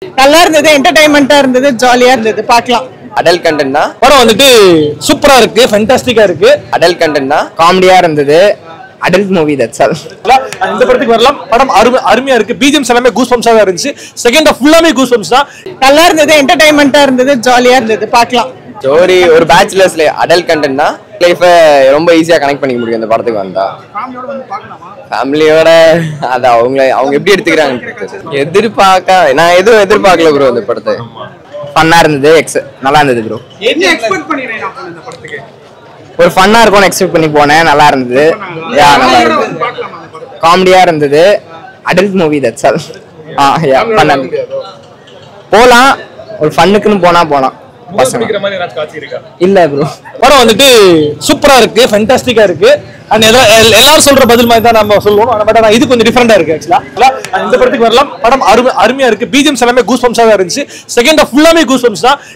நல்லா இருந்தது என்டர்டைன்மெண்டா இருந்தது ஜாலியா இருந்தது பார்க்கலாம் அடல் கண்டென்ட் தான் படம் வந்துட்டு சூப்பரா இருக்கு ஃபென்டாஸ்டிக்கா இருக்கு அடல் கண்டென்ட் தான் காமெடியா இருந்தது அடல்ட் மூவி தட்ஸ் ஆல் இந்த படத்துக்கு வரலாம் படம் அருமை அருமையா இருக்கு பிஜிஎம்ஸ் எல்லாமே கூஸ் பம்ஸா தான் இருந்துச்சு செகண்ட் ஆஃப் ஃபுல்லாமே கூஸ் பம்ஸ் தான் நல்லா இருந்தது என்டர்டைன்மெண்டா இருந்தது ஜாலியா இருந்தது பார்க்கலாம் ஸ்டோரி ஒரு பேச்சுலர்ஸ்ல அடல் கண்டென்ட் தான் லைஃபை ரொம்ப ஈஸியா கனெக்ட் பண்ணிக்க முடியும் இந்த படத்துக்கு வந்தா ஃபேமிலியோட அது அவங்க அவங்க எப்படி எடுத்துக்கிறாங்க எதிர்பார்க்க நான் எதுவும் எதிர்பார்க்கல ப்ரோ இந்த படத்தை ஃபன்னா இருந்தது எக்ஸ் நல்லா இருந்தது ப்ரோ என்ன எக்ஸ்பெக்ட் பண்ணினேன் நான் இந்த படத்துக்கு ஒரு ஃபன்னா இருக்கும்னு எக்ஸ்பெக்ட் பண்ணி போனேன் நல்லா இருந்தது யா நல்லா இருந்தது பார்க்கலாமா அந்த படம் காமெடியா இருந்தது adult movie that's all ah yeah ஃபன்னா போலாம் ஒரு ஃபன்னுக்குன்னு போனா போலாம் பசங்க இல்ல ப்ரோ படம் வந்துட்டு சூப்பரா இருக்கு ஃபென்டாஸ்டிக்கா இருக்கு அண்ட் எல்லாரும் சொல்ற பதில் மாதிரி தான் நம்ம சொல்லுவோம் பட் ஆனா இது கொஞ்சம் டிஃபரெண்டா இருக்கு ஆக்சுவலா இந்த படத்துக்கு வரலாம் படம் அருமை அருமையா இருக்கு பிஜிஎம்ஸ் எல்லாமே கூஸ் பம்ஸா தான் இருந்துச்சு செகண்ட் ஆஃப் ஃபுல்லாமே கூஸ் பம்ஸ் தான்